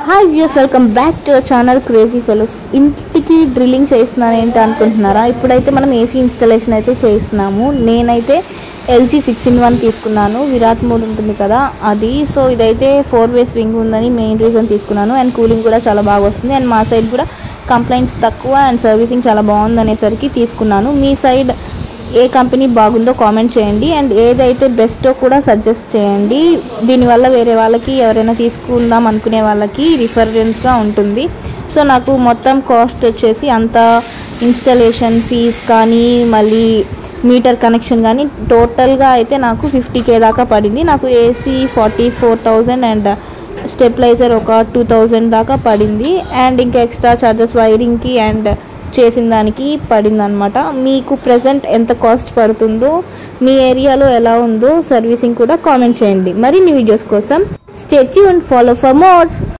hi views welcome back to our channel crazy fellows ఇంటికి drilling చేస్తున్నాను ఏంటి అనుకుంటున్నారా ఇప్పుడైతే మనం ఏసీ ఇన్స్టలేషన్ అయితే చేస్తున్నాము నేనైతే ఎల్జీ సిక్స్ ఇన్ వన్ తీసుకున్నాను విరాట్ మోడ్ ఉంటుంది కదా అది సో ఇదైతే ఫోర్ వే స్వింగ్ ఉందని మెయిన్ రీజన్ తీసుకున్నాను అండ్ కూలింగ్ కూడా చాలా బాగా వస్తుంది అండ్ మా సైడ్ కూడా కంప్లైంట్స్ తక్కువ అండ్ సర్వీసింగ్ చాలా బాగుంది అనేసరికి తీసుకున్నాను మీ సైడ్ ఏ కంపెనీ బాగుందో కామెంట్ చేయండి అండ్ ఏదైతే బెస్టో కూడా సజెస్ట్ చేయండి దీనివల్ల వేరే వాళ్ళకి ఎవరైనా తీసుకుందాం అనుకునే వాళ్ళకి రిఫరెన్స్గా ఉంటుంది సో నాకు మొత్తం కాస్ట్ వచ్చేసి అంత ఇన్స్టలేషన్ ఫీజ్ కానీ మళ్ళీ మీటర్ కనెక్షన్ కానీ టోటల్గా అయితే నాకు ఫిఫ్టీ కే దాకా పడింది నాకు AC forty four thousand and stabiliser ఒక టూ థౌజండ్ దాకా పడింది అండ్ ఇంకా ఎక్స్ట్రా చార్జెస్ వైరింగ్కి అండ్ చేసిన దానికి పడింది అనమాట మీకు ప్రజెంట్ ఎంత కాస్ట్ పడుతుందో మీ ఏరియాలో ఎలా ఉందో సర్వీసింగ్ కూడా కామెంట్ చేయండి మరిన్ని వీడియోస్ కోసం స్టేట్యూన్ ఫాలో ఫర్ మోర్